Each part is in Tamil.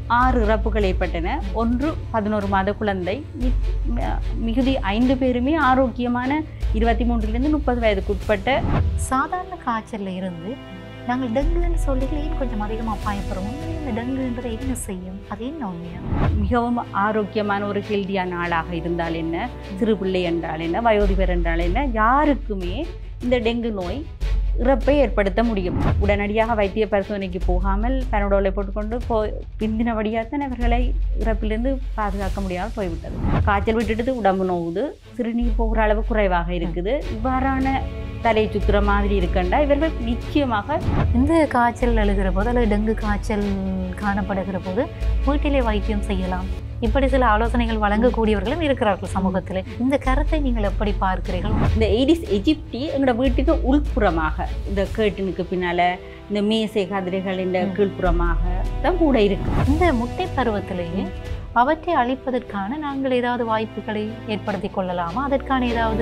ஆறு இறப்புகள் ஏற்பட்டன ஒன்று பதினோரு மாத குழந்தை மி- ம- மிகுதி ஐந்து பேருமே ஆரோக்கியமான இருபத்தி மூன்றிலிருந்து முப்பது வயதுக்கு உட்பட்ட சாதாரண காய்ச்சல்ல இருந்து நாங்கள் டெங்குன்னு சொல்லிகளேன் கொஞ்சம் அதிகமாக பயப்படுறோம் இந்த டெங்குன்றதை என்ன செய்யும் அது என்ன உண்மையா மிகவும் ஆரோக்கியமான ஒரு ஹெல்தியான ஆளாக இருந்தால் என்ன சிறு பிள்ளை என்றால் என்ன வயோதிபர் என்றால் என்ன யாருக்குமே இந்த டெங்கு நோய் இறப்பை ஏற்படுத்த முடியும் உடனடியாக வைத்திய பரிசோதனைக்கு போகாமல் பனடோலை போட்டுக்கொண்டு போ பிந்தினபடியாகத்தான் அவர்களை இறப்பிலிருந்து பாதுகாக்க முடியாமல் போய்விட்டது காய்ச்சல் விட்டுட்டு உடம்பு நோவுது சிறுநீர் போகிற அளவு குறைவாக இருக்குது இவ்வாறான தலை சுத்துற மாதிரி இருக்கண்டா இவர்கள் நிச்சயமாக இந்த காய்ச்சல் எழுகிற போது அல்லது டெங்கு காய்ச்சல் காணப்படுகிற போது வீட்டிலே வைத்தியம் செய்யலாம் இப்படி சில ஆலோசனைகள் வழங்கக்கூடியவர்களும் இருக்கிறார்கள் சமூகத்தில் இந்த கருத்தை நீங்கள் எப்படி பார்க்கிறீர்கள் இந்த எய்டிஸ் எஜிப்டி எங்களோட வீட்டுக்கு உள்புறமாக இந்த கேட்டினுக்கு பின்னால இந்த மேசை கதிரைகள் இந்த ம். கீழ்ப்புறமாக தான் கூட இருக்கு இந்த முட்டை பருவத்திலேயே அவற்றை அழிப்பதற்கான நாங்கள் ஏதாவது வாய்ப்புகளை ஏற்படுத்தி கொள்ளலாமா அதற்கான ஏதாவது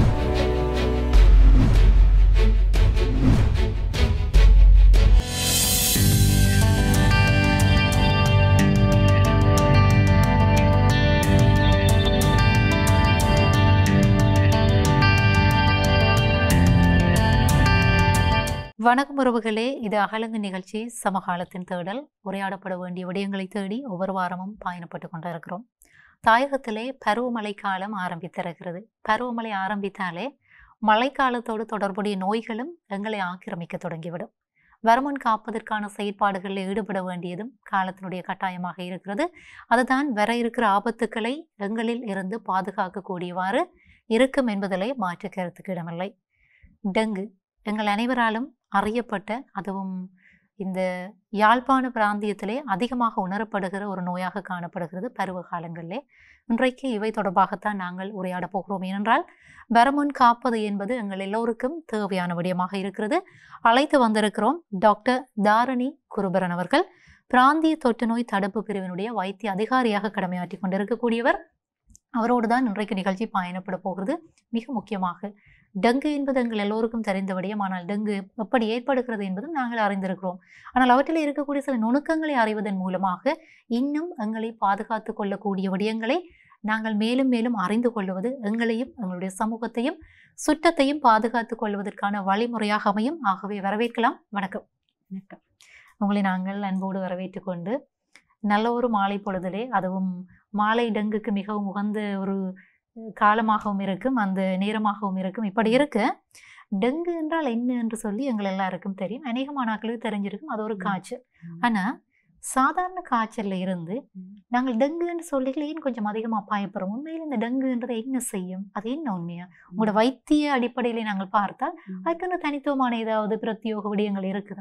வணக்கம் உறவுகளே இது அகலங்கு நிகழ்ச்சி சமகாலத்தின் தேடல் உரையாடப்பட வேண்டிய விடயங்களை தேடி ஒவ்வொரு வாரமும் பயணப்பட்டு கொண்டிருக்கிறோம் தாயகத்திலே பருவமழை காலம் ஆரம்பித்திருக்கிறது பருவமழை ஆரம்பித்தாலே மழைக்காலத்தோடு தொடர்புடைய நோய்களும் எங்களை ஆக்கிரமிக்க தொடங்கிவிடும் வருமுன் காப்பதற்கான செயற்பாடுகளில் ஈடுபட வேண்டியதும் காலத்தினுடைய கட்டாயமாக இருக்கிறது அதுதான் வர இருக்கிற ஆபத்துக்களை எங்களில் இருந்து பாதுகாக்கக்கூடியவாறு இருக்கும் என்பதிலே மாற்று கருத்துக்கு இடமில்லை டெங்கு எங்கள் அனைவராலும் அறியப்பட்ட அதுவும் இந்த யாழ்ப்பாண பிராந்தியத்திலே அதிகமாக உணரப்படுகிற ஒரு நோயாக காணப்படுகிறது பருவ காலங்களிலே இன்றைக்கு இவை தொடர்பாகத்தான் நாங்கள் உரையாடப் போகிறோம் ஏனென்றால் வரமுன் காப்பது என்பது எங்கள் எல்லோருக்கும் தேவையான விடயமாக இருக்கிறது அழைத்து வந்திருக்கிறோம் டாக்டர் தாரணி குருபரன் அவர்கள் பிராந்திய தொற்று நோய் தடுப்பு பிரிவினுடைய வைத்திய அதிகாரியாக கடமையாற்றி கொண்டிருக்கக்கூடியவர் அவரோடு தான் இன்றைக்கு நிகழ்ச்சி பயணப்பட போகிறது மிக முக்கியமாக டெங்கு என்பது எங்கள் எல்லோருக்கும் தெரிந்த விடயம் ஆனால் டெங்கு எப்படி ஏற்படுகிறது என்பதும் நாங்கள் அறிந்திருக்கிறோம் ஆனால் அவற்றில் இருக்கக்கூடிய சில நுணுக்கங்களை அறிவதன் மூலமாக இன்னும் எங்களை பாதுகாத்து கொள்ளக்கூடிய விடயங்களை நாங்கள் மேலும் மேலும் அறிந்து கொள்வது எங்களையும் எங்களுடைய சமூகத்தையும் சுற்றத்தையும் பாதுகாத்து கொள்வதற்கான வழிமுறையாக அமையும் ஆகவே வரவேற்கலாம் வணக்கம் வணக்கம். உங்களை நாங்கள் அன்போடு வரவேற்றுக் கொண்டு நல்ல ஒரு மாலை பொழுதிலே அதுவும் மாலை டெங்குக்கு மிகவும் உகந்த ஒரு காலமாகவும் இருக்கும் அந்த நேரமாகவும் இருக்கும் இப்படி இருக்கு டெங்கு என்றால் என்ன என்று சொல்லி எங்கள் எல்லாருக்கும் தெரியும் அநேக மாணாக்களுக்கு தெரிஞ்சிருக்கும் அது ஒரு ம். காய்ச்சல் ஆனா சாதாரண காய்ச்சல்ல இருந்து நாங்கள் டெங்குன்னு சொல்லிகளேன் கொஞ்சம் அதிகமா பயப்படுறோம் உண்மையில் இந்த டெங்குன்றது என்ன செய்யும் அது என்ன உண்மையா உங்களோட வைத்திய அடிப்படையிலே நாங்கள் பார்த்தால் ம். அதுக்குன்னு தனித்துவமான ஏதாவது பிரத்யோக விடயங்கள் இருக்குதா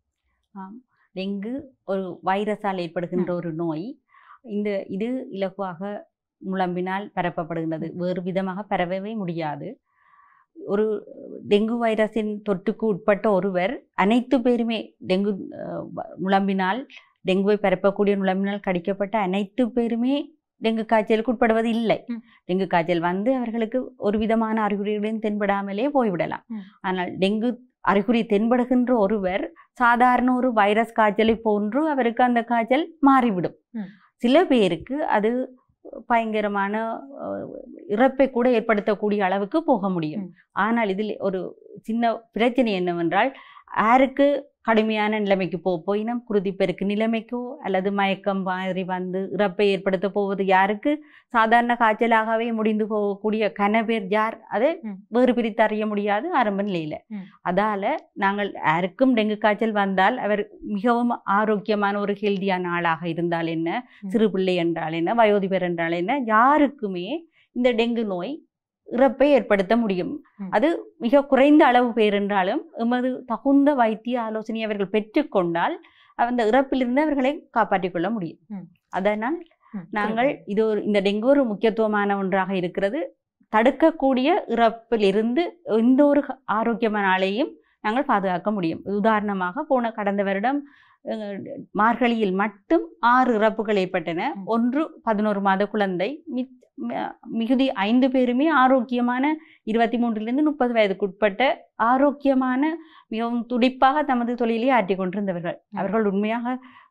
டெங்கு ஒரு வைரஸால் ஏற்படுகின்ற ஒரு நோய் இந்த இது இலகுவாக முழம்பினால் பரப்பப்படுகின்றது வேறு விதமாக பரவவே முடியாது ஒரு டெங்கு வைரஸின் தொற்றுக்கு உட்பட்ட ஒருவர் அனைத்து பேருமே டெங்கு அஹ், வ- முழம்பினால் டெங்குவை பரப்பக்கூடிய முழம்பினால் கடிக்கப்பட்ட அனைத்து பேருமே டெங்கு காய்ச்சலுக்கு உட்படுவது இல்லை ம். டெங்கு காய்ச்சல் வந்து அவர்களுக்கு ஒரு விதமான அறிகுறியுடன் தென்படாமலே போய்விடலாம் ம். ஆனால் டெங்கு அறிகுறி தென்படுகின்ற ஒருவர் சாதாரண ஒரு வைரஸ் காய்ச்சலை போன்று அவருக்கு அந்த காய்ச்சல் மாறிவிடும் ம். சில பேருக்கு அது பயங்கரமான அஹ், இறப்பை கூட ஏற்படுத்தக்கூடிய அளவுக்கு போக முடியும் ம். ஆனால் இதில் ஒரு சின்ன பிரச்சனை என்னவென்றால் யாருக்கு கடுமையான நிலைமைக்கு போ போயினும் குருதிப்பெருக்கு நிலைமைக்கோ அல்லது மயக்கம் மாதிரி வந்து இறப்பை ஏற்படுத்த போவது யாருக்கு சாதாரண காய்ச்சலாகவே முடிந்து போகக்கூடிய கன பேர் யார் அதை ம். வேறு பிரித்து அறிய முடியாது ஆரம்ப நிலையில ம். அதால நாங்கள் யாருக்கும் டெங்கு காய்ச்சல் வந்தால் அவர் மிகவும் ஆரோக்கியமான ஒரு ஹெல்தியான ஆளாக இருந்தால் என்ன ம். சிறு பிள்ளை என்றால் என்ன வயோதிபர் என்றால் என்ன யாருக்குமே இந்த டெங்கு நோய் இறப்பை ஏற்படுத்த முடியும் ம். அது மிக குறைந்த அளவு பேர் என்றாலும் எமது தகுந்த வைத்திய ஆலோசனை அவர்கள் பெற்றுக்கொண்டால் அந்த இறப்பிலிருந்து அவர்களை காப்பாற்றிக் கொள்ள முடியும் ம். அதனால் ம், நாங்கள் இது ஒரு இந்த டெங்கு ஒரு முக்கியத்துவமான ஒன்றாக இருக்கிறது தடுக்கக்கூடிய இறப்பிலிருந்து எந்த ஒரு ஆரோக்கியமான ஆளையும் நாங்கள் பாதுகாக்க முடியும் உதாரணமாக போன கடந்த வருடம் அஹ், மார்கழியில் மட்டும் ஆறு இறப்புகள் ஏற்பட்டன ம். ஒன்று பதினோரு மாத குழந்தை மித்- ம- மிகுதி ஐந்து பேருமே ஆரோக்கியமான இருபத்தி மூன்றிலிருந்து முப்பது வயதுக்கு உட்பட்ட ஆரோக்கியமான மிகவும் துடிப்பாக தமது தொழிலை ஆற்றிக் கொண்டிருந்தவர்கள் ம். அவர்கள் உண்மையாக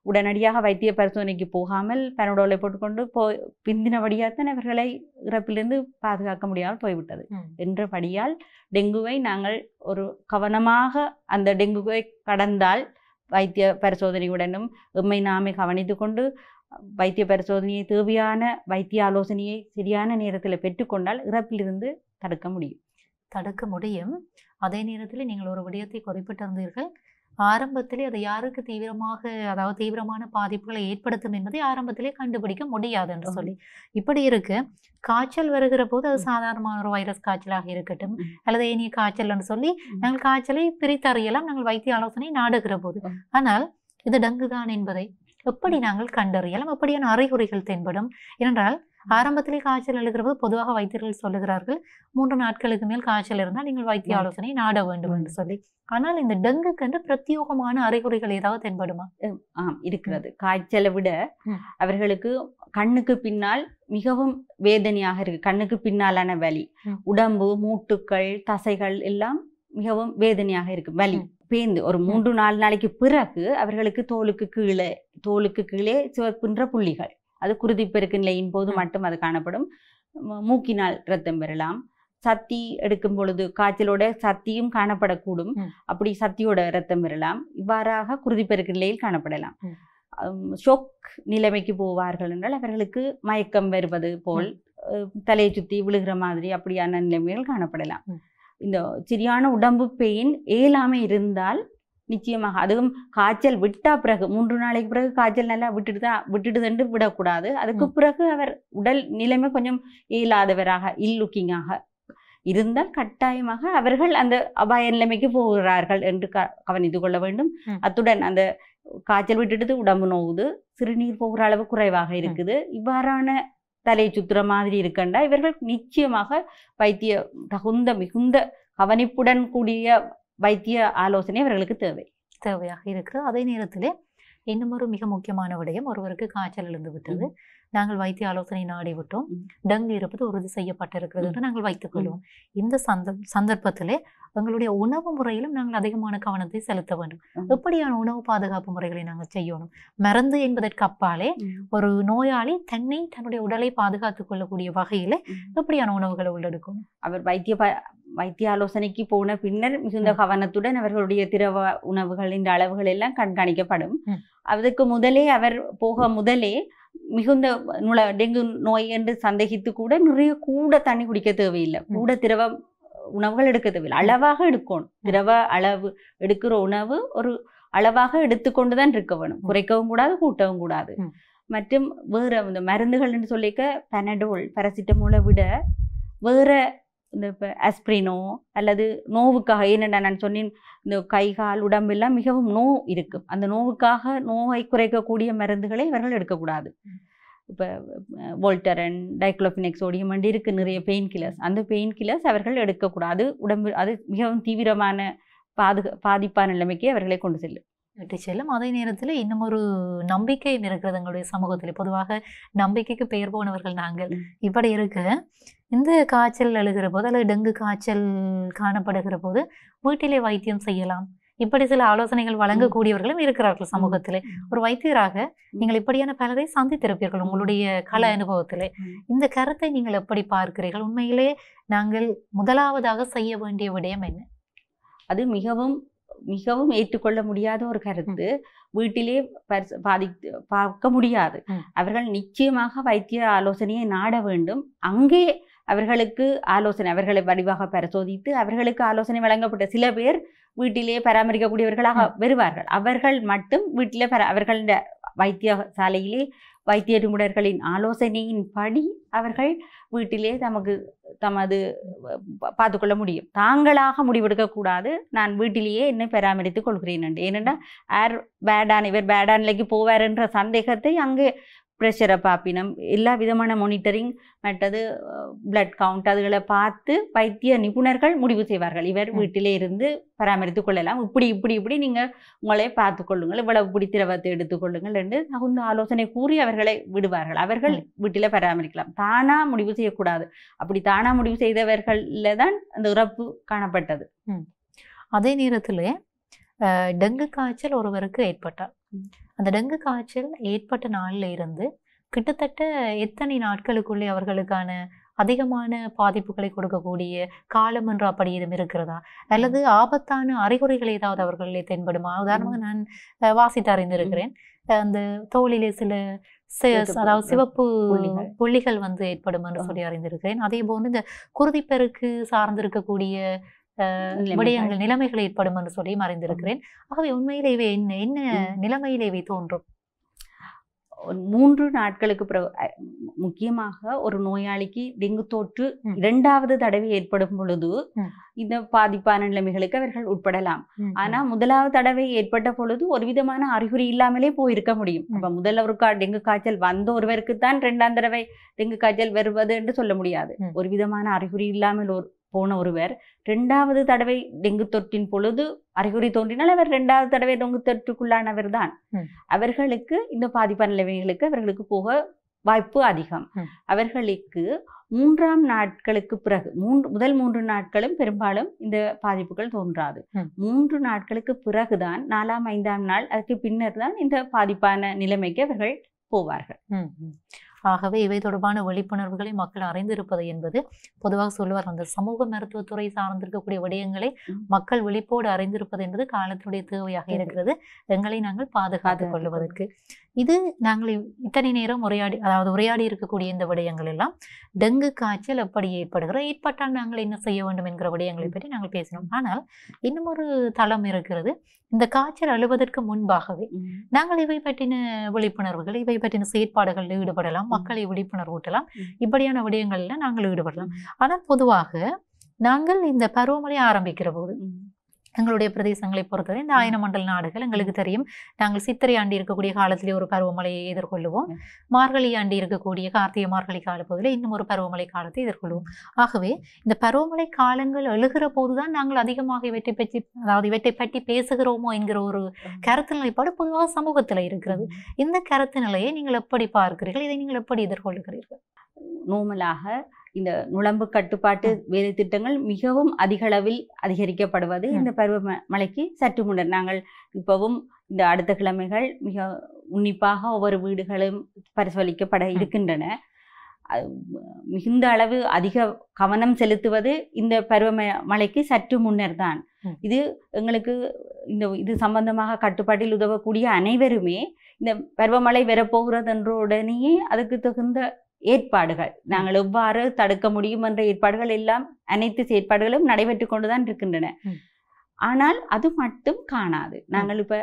உடனடியாக வைத்திய பரிசோதனைக்கு போகாமல் பனடோலை போட்டுக்கொண்டு போ பிந்தினபடியாகத்தான் அவர்களை இறப்பிலிருந்து பாதுகாக்க முடியாமல் போய்விட்டது ம். என்றபடியால் டெங்குவை நாங்கள் ஒரு கவனமாக அந்த டெங்குவை கடந்தால் வைத்திய பரிசோதனையுடனும் எம்மை நாமே கவனித்து கொண்டு வைத்திய பரிசோதனையை தேவையான வைத்திய ஆலோசனையை சரியான நேரத்தில் பெற்றுக்கொண்டால் இறப்பிலிருந்து தடுக்க முடியும் தடுக்க முடியும் அதே நேரத்தில் நீங்கள் ஒரு விடயத்தை குறிப்பிட்டிருந்தீர்கள் ஆரம்பத்திலே அது யாருக்கு தீவிரமாக அதாவது தீவிரமான பாதிப்புகளை ஏற்படுத்தும் என்பதை ஆரம்பத்திலே கண்டுபிடிக்க முடியாது என்று ஆமா. சொல்லி இப்படி இருக்கு காய்ச்சல் வருகிற போது அது ம். சாதாரணமான ஒரு வைரஸ் காய்ச்சலாக இருக்கட்டும் ம். அல்லது ஏனைய காய்ச்சல்னு சொல்லி ம். நாங்கள் காய்ச்சலை பிரித்தறியலாம் நாங்கள் வைத்திய ஆலோசனை நாடுகிற போது ம். ஆனால் இது டங்கு தான் என்பதை எப்படி நாங்கள் கண்டறியலாம் அப்படியான அறிகுறிகள் தென்படும் ஏனென்றால் ஆரம்பத்திலே காய்ச்சல் எழுகிற போது பொதுவாக வைத்தியர்கள் சொல்லுகிறார்கள் மூன்று நாட்களுக்கு மேல் காய்ச்சல் இருந்தால் நீங்கள் வைத்திய ம். ஆலோசனை நாட வேண்டும் என்று சொல்லி ஆனால் இந்த டெங்குக்கு என்று பிரத்யேகமான அறிகுறிகள் ஏதாவது தென்படுமா ஆம் இருக்கிறது காய்ச்சலை விட ம். அவர்களுக்கு கண்ணுக்கு பின்னால் மிகவும் வேதனையாக இருக்கு கண்ணுக்கு பின்னாலான வலி ம். உடம்பு மூட்டுக்கள் தசைகள் எல்லாம் மிகவும் வேதனையாக இருக்கு வலி ம். பேந்து ஒரு மூன்று நாலு நாளைக்கு பிறகு அவர்களுக்கு தோலுக்கு கீழே தோலுக்கு கீழே சிவப்புன்ற புள்ளிகள் அது குருதிப்பெருக்கு நிலையின் போது ம். மட்டும் அது காணப்படும் ம- மூக்கினால் ரத்தம் பெறலாம் சத்தி எடுக்கும் பொழுது காய்ச்சலோட சத்தியும் காணப்படக்கூடும் ம். அப்படி சத்தியோட ரத்தம் பெறலாம் இவ்வாறாக குருதிப்பெருக்கு நிலையில் காணப்படலாம் ம். ஷொக் நிலைமைக்கு போவார்கள் என்றால் அவர்களுக்கு மயக்கம் வருவது போல் அஹ், தலையை சுற்றி விழுகிற மாதிரி அப்படியான நிலைமைகள் காணப்படலாம் ம். இந்த சரியான உடம்பு பெயின் ஏலாமை இருந்தால் நிச்சயமாக அதுவும் காய்ச்சல் விட்டா பிறகு மூன்று நாளைக்கு பிறகு காய்ச்சல் நல்லா விட்டுட்டு தான் விட்டுடுதுன்னு விடக்கூடாது அதுக்கு ம். பிறகு அவர் உடல் நிலைமை கொஞ்சம் இயலாதவராக இல்லுக்கிங்காக இருந்தால் கட்டாயமாக அவர்கள் அந்த அபாய நிலைமைக்கு போகிறார்கள் என்று க- கவனித்துக் கொள்ள வேண்டும் ம். அத்துடன் அந்த காய்ச்சல் விட்டுட்டு உடம்பு நோவுது சிறுநீர் போகிற அளவு குறைவாக இருக்குது இவ்வாறான தலை சுத்துற மாதிரி இருக்கண்டா இவர்கள் நிச்சயமாக வைத்திய தகுந்த மிகுந்த கவனிப்புடன் கூடிய வைத்திய ஆலோசனை அவர்களுக்கு தேவை தேவையாக இருக்கிறது அதே நேரத்திலே இன்னும் ஒரு மிக முக்கியமான விடயம் ஒருவருக்கு காய்ச்சல் எழுந்து விட்டது நாங்கள் வைத்திய ஆலோசனை நாடி விட்டோம் ம். டங்கு இருப்பது உறுதி செய்யப்பட்டிருக்கிறது ம். என்று நாங்கள் வைத்துக் கொள்வோம் இந்த சந்த சந்தர்ப்பத்திலே எங்களுடைய உணவு முறையிலும் நாங்கள் அதிகமான கவனத்தை செலுத்த வேண்டும் ம். எப்படியான உணவு பாதுகாப்பு முறைகளை நாங்கள் செய்யணும் மருந்து என்பதற்கு அப்பாலே ஒரு நோயாளி தன்னை தன்னுடைய உடலை பாதுகாத்துக் கொள்ளக்கூடிய வகையில எப்படியான உணவுகளை உள்ளெடுக்கும் அவர் வைத்திய ப- வைத்திய ஆலோசனைக்கு போன பின்னர் மிகுந்த ம். கவனத்துடன் அவர்களுடைய திரவ உணவுகளின் அளவுகள் எல்லாம் கண்காணிக்கப்படும் ம். அதுக்கு முதலே அவர் போக முதலே மிகுந்த நுழ டெங்கு நோய் என்று சந்தேகித்து கூட நிறைய கூட தண்ணி குடிக்க தேவையில்லை ம். கூட திரவ உணவுகள் எடுக்க தேவையில்லை அளவாக எடுக்கணும் திரவ அளவு எடுக்கிற உணவு ஒரு அளவாக எடுத்துக்கொண்டு தான் இருக்க வேணும் ம். குறைக்கவும் கூடாது கூட்டவும் கூடாது ம். மற்றும் வேற இந்த மருந்துகள்னு சொல்லிக்க பெனடோல் பாராசிட்டமோலை விட வேற இந்த இப்போ அஸ்பிரினோ அல்லது நோவுக்காக ஏனென்றால் நான் சொன்னேன் இந்த கை கால் உடம்பெல்லாம் மிகவும் நோ இருக்கும் அந்த நோவுக்காக நோவை குறைக்கக்கூடிய மருந்துகளை இவர்கள் எடுக்கக்கூடாது இப்போ வோல்டரன் டைக்ளோஃபினெக் சோடியம் வண்டி இருக்கு நிறைய பெயின் கில்லர்ஸ் அந்த பெயின் கில்லர்ஸ் அவர்கள் எடுக்கக்கூடாது உடம்பு அது மிகவும் தீவிரமான பாதுகா பாதிப்பான நிலைமைக்கு அவர்களை கொண்டு செல்லும் விட்டு செல்லும் அதே நேரத்தில் இன்னும் ஒரு நம்பிக்கையும் இருக்கிறது எங்களுடைய சமூகத்தில் பொதுவாக நம்பிக்கைக்கு பெயர் போனவர்கள் நாங்கள் ம். இப்படி இருக்கு இந்த காய்ச்சல் எழுகிற போது அல்லது டெங்கு காய்ச்சல் காணப்படுகிற போது வீட்டிலே வைத்தியம் செய்யலாம் இப்படி சில ஆலோசனைகள் வழங்கக்கூடியவர்களும் இருக்கிறார்கள் சமூகத்திலே ஒரு வைத்தியராக நீங்கள் இப்படியான பலரை சந்தித்திருப்பீர்கள் உங்களுடைய கல ம். அனுபவத்திலே ம். இந்த கருத்தை நீங்கள் எப்படி பார்க்கிறீர்கள் உண்மையிலே நாங்கள் முதலாவதாக செய்ய வேண்டிய விடயம் என்ன அது மிகவும் மிகவும் ஏற்றுக்கொள்ள முடியாத ஒரு கருத்து வீட்டிலே பரிச- பாதி பார்க்க முடியாது ம். அவர்கள் நிச்சயமாக வைத்திய ஆலோசனையை நாட வேண்டும் அங்கே அவர்களுக்கு ஆலோசனை அவர்களை வடிவாக பரிசோதித்து அவர்களுக்கு ஆலோசனை வழங்கப்பட்ட சில பேர் வீட்டிலேயே பராமரிக்கக்கூடியவர்களாக வருவார்கள் அவர்கள் மட்டும் வீட்டிலே பர அவர்களுடைய வைத்தியசாலையிலே வைத்திய நிபுணர்களின் ஆலோசனையின் படி அவர்கள் வீட்டிலே தமக்கு தமது பா- பார்த்துக்கொள்ள முடியும் தாங்களாக முடிவெடுக்கக்கூடாது நான் வீட்டிலேயே என்னை பராமரித்துக் கொள்கிறேன் என்று ஏனென்றால் யார் பேடான இவர் பேடான நிலைக்கு போவார் என்ற சந்தேகத்தை அங்கே ப்ரெஷரை பார்ப்பினம் எல்லா விதமான மானிட்டரிங் மற்றது பிளட் கவுண்ட் அதுகளை பார்த்து வைத்திய நிபுணர்கள் முடிவு செய்வார்கள் இவர் ம். வீட்டிலே இருந்து பராமரித்துக் கொள்ளலாம் இப்படி இப்படி இப்படி நீங்கள் உங்களை பார்த்துக் கொள்ளுங்கள் இவ்வளவு இப்படி திரவத்தை எடுத்துக்கொள்ளுங்கள் என்று தகுந்த ஆலோசனை கூறி அவர்களை விடுவார்கள் அவர்கள் ம். வீட்டில் பராமரிக்கலாம் தானா முடிவு செய்யக்கூடாது அப்படி தானா முடிவு செய்தவர்கள்ல தான் அந்த இறப்பு காணப்பட்டது அதே நேரத்தில் டெங்கு காய்ச்சல் ஒருவருக்கு ஏற்பட்டால் ம். அந்த டெங்கு காய்ச்சல் ஏற்பட்ட நாள்ல இருந்து கிட்டத்தட்ட எத்தனை நாட்களுக்குள்ளே அவர்களுக்கான அதிகமான பாதிப்புகளை கொடுக்கக்கூடிய காலம் என்று அப்படி எதுவும் இருக்கிறதா அல்லது ஆபத்தான அறிகுறிகள் ஏதாவது அவர்களிலே தென்படுமா உதாரணமாக நான் அஹ், வாசித்து அறிந்திருக்கிறேன் அஹ், அந்த தோலிலே சில சி- சிவப்பு அதாவது சிவப்பு புள்ளிகள். புள்ளிகள் வந்து ஏற்படும் என்று ஆ. சொல்லி அறிந்திருக்கிறேன் அதே போன்று இந்த குருதிப்பெருக்கு சார்ந்திருக்கக்கூடிய அஹ், நிலைமைகள். விடயங்கள் நிலைமைகள் ஏற்படும் என்று சொல்லி அறிந்திருக்கிறேன் ஆகவே உண்மையிலே இவை என்ன என்ன ம். நிலைமையிலே இவை தோன்றும் ஒரு மூன்று நாட்களுக்கு பிறகு அ- முக்கியமாக ஒரு நோயாளிக்கு டெங்கு தொற்று ம். இரண்டாவது தடவை ஏற்படும் பொழுது ம். இந்த பாதிப்பான நிலைமைகளுக்கு அவர்கள் உட்படலாம் ம், ஆனா முதலாவது தடவை ஏற்பட்ட பொழுது ஒரு விதமான அறிகுறி இல்லாமலே போயிருக்க முடியும் ம். அப்ப முதல்ல ஒரு கா- டெங்கு காய்ச்சல் வந்த ஒருவருக்கு தான் இரண்டாம் தடவை டெங்கு காய்ச்சல் வருவது என்று சொல்ல முடியாது ம். ஒரு விதமான அறிகுறி இல்லாமல் ஒரு போன ஒருவர் இரண்டாவது தடவை டெங்கு தொற்றின் பொழுது அறிகுறி தோன்றினால் அவர் இரண்டாவது தடவை டெங்கு தொற்றுக்குள்ளானவர் தான் ம். அவர்களுக்கு இந்த பாதிப்பான நிலைமைகளுக்கு அவர்களுக்கு போக வாய்ப்பு அதிகம் ம். அவர்களுக்கு மூன்றாம் நாட்களுக்கு பிறகு மூன்று முதல் மூன்று நாட்களும் பெரும்பாலும் இந்த பாதிப்புகள் தோன்றாது ம். மூன்று நாட்களுக்கு பிறகுதான் நாலாம் ஐந்தாம் நாள் அதுக்கு பின்னர் தான் இந்த பாதிப்பான நிலைமைக்கு அவர்கள் போவார்கள் ம், ம். ஆகவே இவை தொடர்பான விழிப்புணர்வுகளை மக்கள் அறிந்திருப்பது என்பது பொதுவாக சொல்லுவார் அந்த சமூக மருத்துவத்துறை சார்ந்திருக்கக்கூடிய விடயங்களை ம். மக்கள் விழிப்போடு அறிந்திருப்பது என்பது காலத்துடைய தேவையாக தேவை. இருக்கிறது எங்களை நாங்கள் பாதுகாத்துக் பாதுகாத்துக் கொள்வதற்கு இது நாங்கள் இவ்- இத்தனை நேரம் உரையாடி அதாவது உரையாடி இருக்கக்கூடிய இந்த விடயங்கள் எல்லாம் டெங்கு காய்ச்சல் எப்படி ஏற்படுகிற ஏற்பட்டால் நாங்கள் என்ன செய்ய வேண்டும் என்கிற விடயங்களை பற்றி நாங்கள் பேசினோம் ஆனால் இன்னும் ஒரு தளம் இருக்கிறது இந்த காய்ச்சல் அழுவதற்கு முன்பாகவே நாங்கள் இவை பற்றின விழிப்புணர்வுகள் இவை பற்றின செயற்பாடுகளில் ஈடுபடலாம் ம். மக்களை விழிப்புணர்வூட்டலாம் ம். இப்படியான விடயங்கள்ல நாங்கள் ஈடுபடலாம் ஆனால் பொதுவாக நாங்கள் இந்த பருவமழை ஆரம்பிக்கிற போது எங்களுடைய பிரதேசங்களை பொறுத்தவரை இந்த ஆயனமண்டல் நாடுகள் எங்களுக்கு தெரியும் நாங்கள் சித்திரை ஆண்டி இருக்கக்கூடிய காலத்திலே ஒரு பருவமழையை எதிர்கொள்ளுவோம் ம். மார்கழி ஆண்டி இருக்கக்கூடிய கார்த்திகை மார்கழி காலப்பகுதியில் இன்னும் ஒரு பருவமழை காலத்தை எதிர்கொள்வோம் ஆகவே இந்த பருவமழை காலங்கள் எழுகிற போதுதான் நாங்கள் அதிகமாக இவற்றை பற்றி அதாவது இவற்றை பற்றி பேசுகிறோமோ என்கிற ஒரு கருத்து நிலைப்பாடு பொதுவாக சமூகத்தில் இருக்கிறது இந்த கருத்து நிலையை நீங்கள் எப்படி பார்க்கிறீர்கள் இதை நீங்கள் எப்படி எதிர்கொள்கிறீர்கள் நோமலாக இந்த நுழம்பு கட்டுப்பாட்டு வேலை திட்டங்கள் மிகவும் அதிக அளவில் அதிகரிக்கப்படுவது ம். இந்த பருவ ம- மழைக்கு சற்று முன்னர் நாங்கள் இப்பவும் இந்த அடுத்த கிழமைகள் மிக உன்னிப்பாக ஒவ்வொரு வீடுகளும் பரிசோதிக்கப்பட இருக்கின்றன அது மிகுந்த அளவு அதிக கவனம் செலுத்துவது இந்த பருவ ம- மழைக்கு சற்று முன்னர் தான் ம். இது எங்களுக்கு இந்த இது சம்பந்தமாக கட்டுப்பாட்டில் உதவக்கூடிய அனைவருமே இந்த பருவமழை வரப்போகிறது என்ற உடனேயே அதுக்கு தகுந்த ஏற்பாடுகள் நாங்கள் எவ்வாறு தடுக்க முடியும் என்ற ஏற்பாடுகள் எல்லாம் அனைத்து செயற்பாடுகளும் நடைபெற்று கொண்டுதான் இருக்கின்றன ம். ஆனால் அது மட்டும் காணாது நாங்கள் இப்ப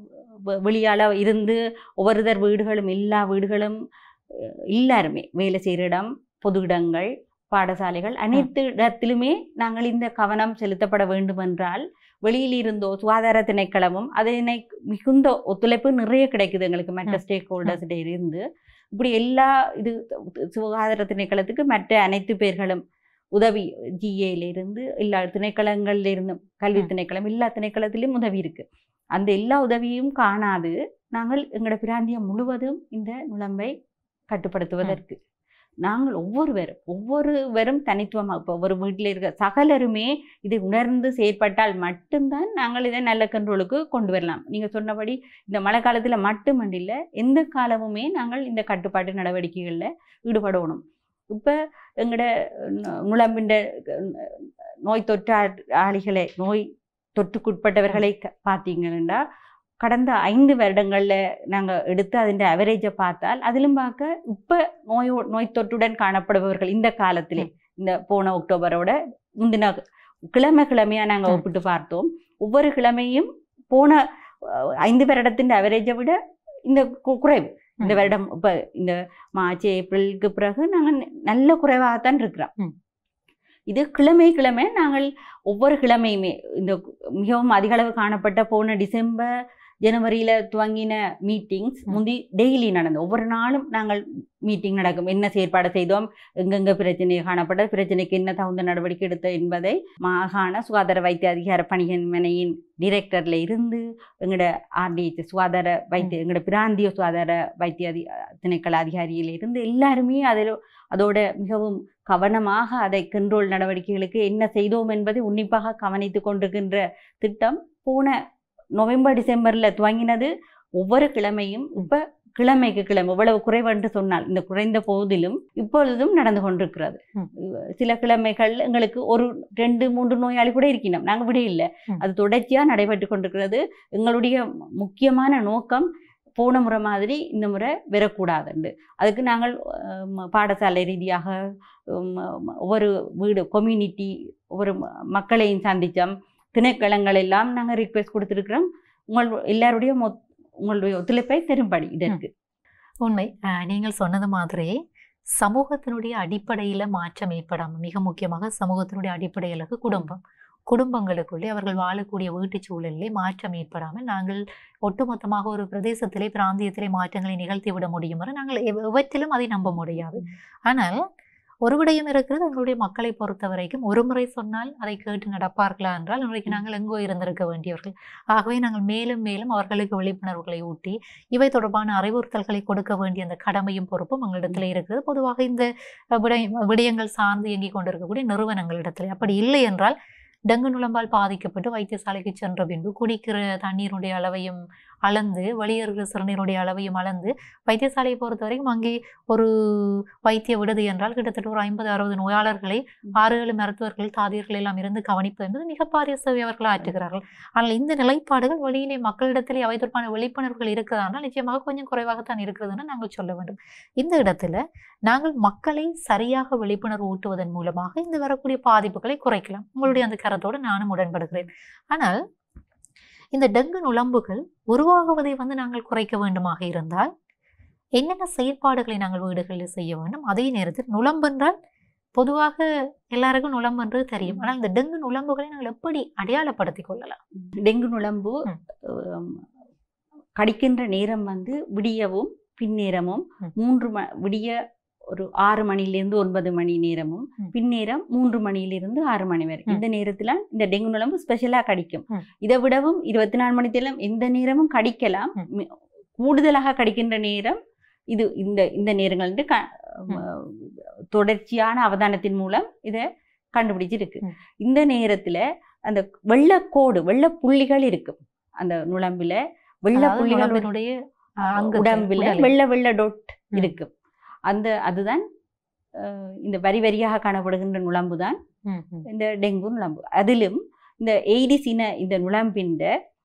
வெ- வெளியால இருந்து ஒவ்வொருத்தர் வீடுகளும் எல்லா வீடுகளும் அஹ், எல்லாருமே வேலை செய்கிற இடம் பொது இடங்கள் பாடசாலைகள் அனைத்து இடத்திலுமே நாங்கள் இந்த கவனம் செலுத்தப்பட வேண்டும் என்றால் வெளியில் இருந்தோ சுகாதார திணைக்களமும் அதனை மிகுந்த ஒத்துழைப்பு நிறைய கிடைக்குது எங்களுக்கு மற்ற ம். ஸ்டேக் ஹோல்டர்ஸ்ட இருந்து இப்படி எல்லா இது சுகாதார திணைக்களத்துக்கு மற்ற அனைத்து பேர்களும் உதவி ஜிஏல இருந்து எல்லா திணைக்களங்கள்ல இருந்தும் கல்வி ம். திணைக்களம் எல்லா திணைக்களத்திலும் உதவி இருக்கு அந்த எல்லா உதவியும் காணாது நாங்கள் எங்களோட பிராந்தியம் முழுவதும் இந்த நுழம்பை கட்டுப்படுத்துவதற்கு நாங்கள் ஒவ்வொருவரும் ஒவ்வொருவரும் தனித்துவமாக இப்போ ஒவ்வொரு வீட்டில் இருக்க சகலருமே இதை உணர்ந்து செயற்பட்டால் மட்டும்தான் நாங்கள் இதை நல்ல கண்ட்ரோலுக்கு கொண்டு வரலாம் நீங்கள் சொன்னபடி இந்த மழை காலத்தில் மட்டுமண்டில்ல எந்த காலமுமே நாங்கள் இந்த கட்டுப்பாட்டு நடவடிக்கைகளில் ஈடுபடணும் இப்போ எங்களோட நுழம்பின்ற நோய் தொற்றாளிகளை நோய் தொற்றுக்குட்பட்டவர்களை க- பார்த்தீங்கன்னா கடந்த ஐந்து வருடங்களில் நாங்கள் எடுத்து அதிൻ്റെ அவரேஜை பார்த்தால் அதிலும் பார்க்க இப்போ நோயோ நோய் தொற்றுடன் காணப்படுபவர்கள் இந்த காலத்திலே இந்த போன அக்டோபரோட முந்தின கிழமை கிழமையாக நாங்கள் ம். ஒப்பிட்டு பார்த்தோம் ஒவ்வொரு கிழமையும் போன அஹ், ஐந்து வருடத்தின் அவரேஜை விட இந்த கு- குறைவு இந்த ம். வருடம் இப்போ இந்த மார்ச் ஏப்ரலுக்கு பிறகு நாங்கள் நல்ல குறைவாகத்தான் இருக்கிறோம் ம். இது கிழமை கிழமை நாங்கள் ஒவ்வொரு கிழமையுமே இந்த மிகவும் அதிக அளவு காணப்பட்ட போன டிசம்பர் ஜனவரியில் துவங்கின மீட்டிங்ஸ் ம். முந்தி டெய்லி நடந்தது ஒவ்வொரு நாளும் நாங்கள் மீட்டிங் நடக்கும் என்ன செயற்பாடு செய்தோம் எங்கெங்க பிரச்சனை காணப்பட்ட பிரச்சனைக்கு என்ன தகுந்த நடவடிக்கை எடுத்த என்பதை மாகாண சுகாதார வைத்திய அதிகார பணியமனையின் டிரெக்டர்ல இருந்து எங்களோட ஆர்டிஹெச் சுகாதார வைத்திய எங்களோட பிராந்திய சுகாதார வைத்திய அதி திணைக்கள அதிகாரியில இருந்து எல்லாருமே அதில் அதோட மிகவும் கவனமாக அதை கண்ட்ரோல் நடவடிக்கைகளுக்கு என்ன செய்தோம் என்பதை உன்னிப்பாக கவனித்து கொண்டிருக்கின்ற திட்டம் போன நவம்பர் டிசம்பரில் துவங்கினது ஒவ்வொரு கிழமையும் இப்ப கிழமைக்கு கிழமை இவ்வளவு குறைவென்று சொன்னால் இந்த குறைந்த போதிலும் இப்பொழுதும் நடந்து கொண்டிருக்கிறது ம். சில கிழமைகள் எங்களுக்கு ஒரு ரெண்டு மூன்று நோயாளி கூட இருக்கணும் நாங்க விட இல்லை ம். அது தொடர்ச்சியா நடைபெற்று கொண்டிருக்கிறது எங்களுடைய முக்கியமான நோக்கம் போன முறை மாதிரி இந்த முறை வரக்கூடாதுண்டு அதுக்கு நாங்கள் அஹ், பாடசாலை ரீதியாக உம், ஒவ்வொரு வீடு கம்யூனிட்டி ஒவ்வொரு ம- மக்களையும் சந்தித்தோம் திணைக்களங்கள் எல்லாம் நாங்கள் ரிக்வெஸ்ட் கொடுத்துருக்குறோம் உங்கள் எல்லாருடைய மொத் உங்களுடைய ஒத்துழைப்பை தரும்படி இதற்கு உண்மை அஹ், நீங்கள் சொன்னது மாதிரி சமூகத்தினுடைய அடிப்படையில மாற்றம் ஏற்படாம மிக முக்கியமாக சமூகத்தினுடைய அடிப்படை இலக்கு குடும்பம் குடும்பங்களுக்குள்ளே அவர்கள் வாழக்கூடிய வீட்டுச் சூழலிலே மாற்றம் ஏற்படாமல் நாங்கள் ஒட்டுமொத்தமாக ஒரு பிரதேசத்திலே பிராந்தியத்திலே மாற்றங்களை நிகழ்த்தி விட முடியும் வரை நாங்கள் எவ்- எவற்றிலும் அதை நம்ப முடியாது ஆனால் ஒரு விடயம் இருக்கிறது எங்களுடைய மக்களை பொறுத்த வரைக்கும் ஒரு முறை சொன்னால் அதை கேட்டு நடப்பார்களா என்றால் இன்றைக்கு நாங்கள் எங்கோ இருந்திருக்க வேண்டியவர்கள் ஆகவே நாங்கள் மேலும் மேலும் அவர்களுக்கு விழிப்புணர்வுகளை ஊட்டி இவை தொடர்பான அறிவுறுத்தல்களை கொடுக்க வேண்டிய அந்த கடமையும் பொறுப்பும் எங்களிடத்தில் இருக்கிறது பொதுவாக இந்த அஹ், விடய விடயங்கள் சார்ந்து இயங்கிக் கொண்டிருக்கக்கூடிய நிறுவனங்களிடத்தில் அப்படி இல்லை என்றால் டெங்கு நுளம்பால் பாதிக்கப்பட்டு வைத்தியசாலைக்கு சென்ற பின்பு குடிக்கிற தண்ணீருடைய அளவையும் அளந்து வெளியேறுகிற சிறுநீருடைய அளவையும் அளந்து வைத்தியசாலையை பொறுத்த வரைக்கும் அங்கே ஒரு வைத்திய விடுதி என்றால் கிட்டத்தட்ட ஒரு ஐம்பது அறுபது நோயாளர்களை ஆறு ஏழு மருத்துவர்கள் தாதியர்கள் எல்லாம் இருந்து கவனிப்பது என்பது மிக பாரிய சேவை அவர்கள் ஆற்றுகிறார்கள் ஆனால் இந்த நிலைப்பாடுகள் வெளியிலே மக்களிடத்திலே அவை தொடர்பான விழிப்புணர்வுகள் இருக்கிறதானால் நிச்சயமாக கொஞ்சம் குறைவாகத்தான் இருக்கிறதுன்னு நாங்கள் சொல்ல வேண்டும் இந்த இடத்துல நாங்கள் மக்களை சரியாக விழிப்புணர்வு ஊட்டுவதன் மூலமாக இந்த வரக்கூடிய பாதிப்புகளை குறைக்கலாம் உங்களுடைய அந்த கருத்தோடு நானும் உடன்படுகிறேன் ஆனால் இந்த டெங்கு நுளம்புகள் உருவாகுவதை வந்து நாங்கள் குறைக்க வேண்டுமாக இருந்தால் என்னென்ன செயற்பாடுகளை நாங்கள் வீடுகளில் செய்ய வேண்டும் அதே நேரத்தில் நுளம்பென்றால் பொதுவாக எல்லாருக்கும் நுளம்புன்றது தெரியும் ஆனால் இந்த டெங்கு நுளம்புகளை நாங்கள் எப்படி அடையாளப்படுத்திக் கொள்ளலாம் டெங்கு நுளம்பு ம். உம், கடிக்கின்ற நேரம் வந்து விடியவும் பின்னேரமும் ம். மூன்று ம விடிய ஒரு ஆறு மணிலேருந்து ஒன்பது மணி நேரமும் ம். பின்னேரம் மூன்று மணியிலிருந்து ஆறு மணி வரை ம். இந்த நேரத்துல இந்த டெங்கு நுளம்பு ஸ்பெஷலா கடிக்கும் ம். இதை விடவும் இருபத்தி நாலு மணி நேரம் எந்த நேரமும் கடிக்கலாம் ம். மி- கூடுதலாக கடிக்கின்ற நேரம் இது இந்த இந்த நேரங்கள் வந்து க- தொடர்ச்சியான அவதானத்தின் மூலம் இதை கண்டுபிடிச்சிருக்கு ம். இந்த நேரத்துல அந்த வெள்ளக்கோடு வெள்ள புள்ளிகள் இருக்கும் அந்த நுளம்புல வெள்ள அதாவது புள்ளிகள் நுளம்பினுடைய அஹ், அங்கத்தில், உடம்புல உடலில். வெள்ள வெள்ள டொட் ம். இருக்கும் அந்த அதுதான் அஹ், இந்த வரி வரியாக காணப்படுகின்ற நுளம்பு தான் ம், ம். இந்த டெங்கு நுளம்பு அதிலும் இந்த எய்டிஸ் இன இந்த நுளம்பின்ற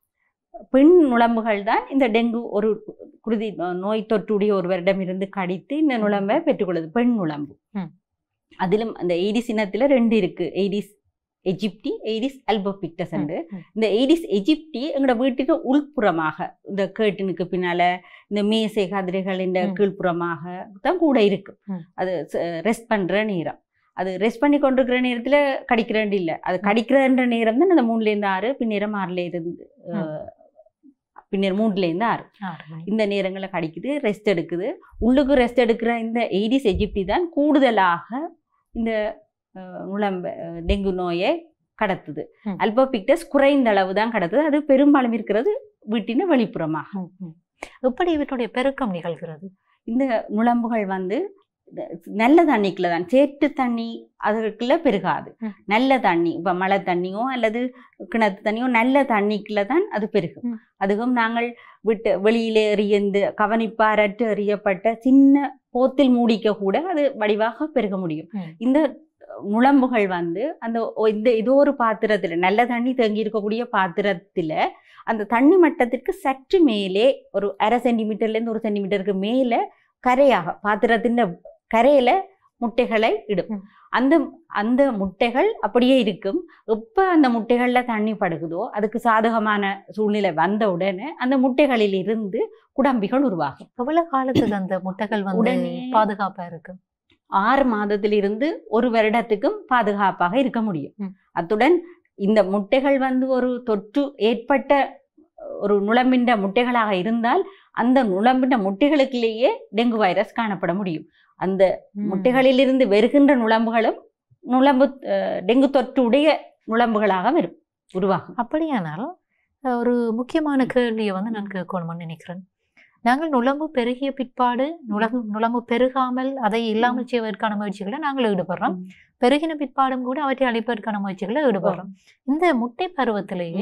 பெண் நுளம்புகள் தான் இந்த டெங்கு ஒரு குருதி நோய் தொற்றுடைய ஒருவரிடமிருந்து கடித்து இந்த நுளம்பை பெற்றுக்கொள்ளுது பெண் நுளம்பு ம். அதிலும் அந்த எய்டிஸ் இனத்துல ரெண்டு இருக்கு எய்டிஸ் எஜிப்டி எய்டிஸ் அல்போபிக்டஸ் ம், ம். இந்த எய்டிஸ் எஜிப்டி எங்களோட வீட்டுக்கு உள்புறமாக இந்த கேட்டினுக்கு பின்னால இந்த மேசை கதிரைகள் இந்த ம். கீழ்ப்புறமாக தான் கூட இருக்கு ம். அது ரெஸ்ட் பண்ற நேரம் அது ரெஸ்ட் பண்ணி கொண்டிருக்கிற நேரத்துல கடிக்கிறேன் இல்லை அது கடிக்கிறன்ற நேரம் தான் அந்த மூணுல இருந்து ஆறு பின்னேரம் ஆறுல இருந்து அஹ், பின்னர் மூணுல இருந்து ஆறு ஆறு மணி. இந்த நேரங்களில் கடிக்குது ரெஸ்ட் எடுக்குது உள்ளுக்கு ரெஸ்ட் எடுக்கிற இந்த எய்டிஸ் எஜிப்டி தான் கூடுதலாக இந்த அஹ், நுளம்ப அஹ், டெங்கு நோயை கடத்துது ம். அல்போபிக்டஸ் குறைந்த அளவு தான் கடத்துது அது பெரும்பாலும் இருக்கிறது வீட்டின் வெளிப்புறமாக ம், ம். எப்படி இவற்றுடைய பெருக்கம் நிகழ்கிறது இந்த நுளம்புகள் வந்து இந்த நல்ல தண்ணிக்குள்ள தான் சேற்று தண்ணி அதுக்குள்ள பெருகாது ம். நல்ல தண்ணி இப்போ மழை தண்ணியோ அல்லது கிணத்து தண்ணியோ நல்ல தண்ணிக்குள்ள தான் அது பெருகும் ம். அதுவும் நாங்கள் விட்டு வெளியிலே எறியந்து கவனிப்பாரற்று எறியப்பட்ட சின்ன போத்தில் மூடிக்க கூட அது வடிவாக பெருக முடியும் ம். இந்த நுளம்புகள் வந்து அந்த ஒ- இந்த ஏதோ ஒரு பாத்திரத்துல நல்ல தண்ணி தேங்கி இருக்கக்கூடிய பாத்திரத்துல அந்த தண்ணி மட்டத்திற்கு சற்று மேலே ஒரு அரை சென்டிமீட்டர்ல இருந்து ஒரு சென்டிமீட்டருக்கு மேலே கரையாக பாத்திரத்தின் கரையில முட்டைகளை இடும் ம். அந்த அந்த முட்டைகள் அப்படியே இருக்கும் எப்ப அந்த முட்டைகள்ல தண்ணி படுகுதோ அதுக்கு சாதகமான சூழ்நிலை வந்த உடனே அந்த முட்டைகளில் இருந்து குடம்பிகள் உருவாகும் எவ்வளவு காலத்துக்கு அந்த முட்டைகள் வந்து உடனே பாதுகாப்பா இருக்கு ஆறு மாதத்திலிருந்து ஒரு வருடத்துக்கும் பாதுகாப்பாக இருக்க முடியும் ம். அத்துடன் இந்த முட்டைகள் வந்து ஒரு தொற்று ஏற்பட்ட ஒரு நுளம்பின்ற முட்டைகளாக இருந்தால் அந்த நுளம்பின்ற முட்டைகளுக்குள்ளேயே டெங்கு வைரஸ் காணப்பட முடியும் அந்த ம். முட்டைகளிலிருந்து வருகின்ற நுளம்புகளும் நுளம்பு அஹ், டெங்கு தொற்றுடைய நுளம்புகளாக வரும் உருவாகும் அப்படியானால் அஹ், ஒரு முக்கியமான கேள்வியை வந்து நான் கேட்கணும்னு நினைக்கிறேன் நாங்கள் நுளம்பு பெருகிய பிற்பாடு நுளம்பு நுளம்பு பெருகாமல் அதை இல்லாமல் செய்வதற்கான முயற்சிகளை நாங்கள் ஈடுபடுறோம் பெருகின பிற்பாடும் கூட அவற்றை அழிப்பதற்கான முயற்சிகளை ஈடுபடுறோம் இந்த முட்டை பருவத்திலேயே ம்.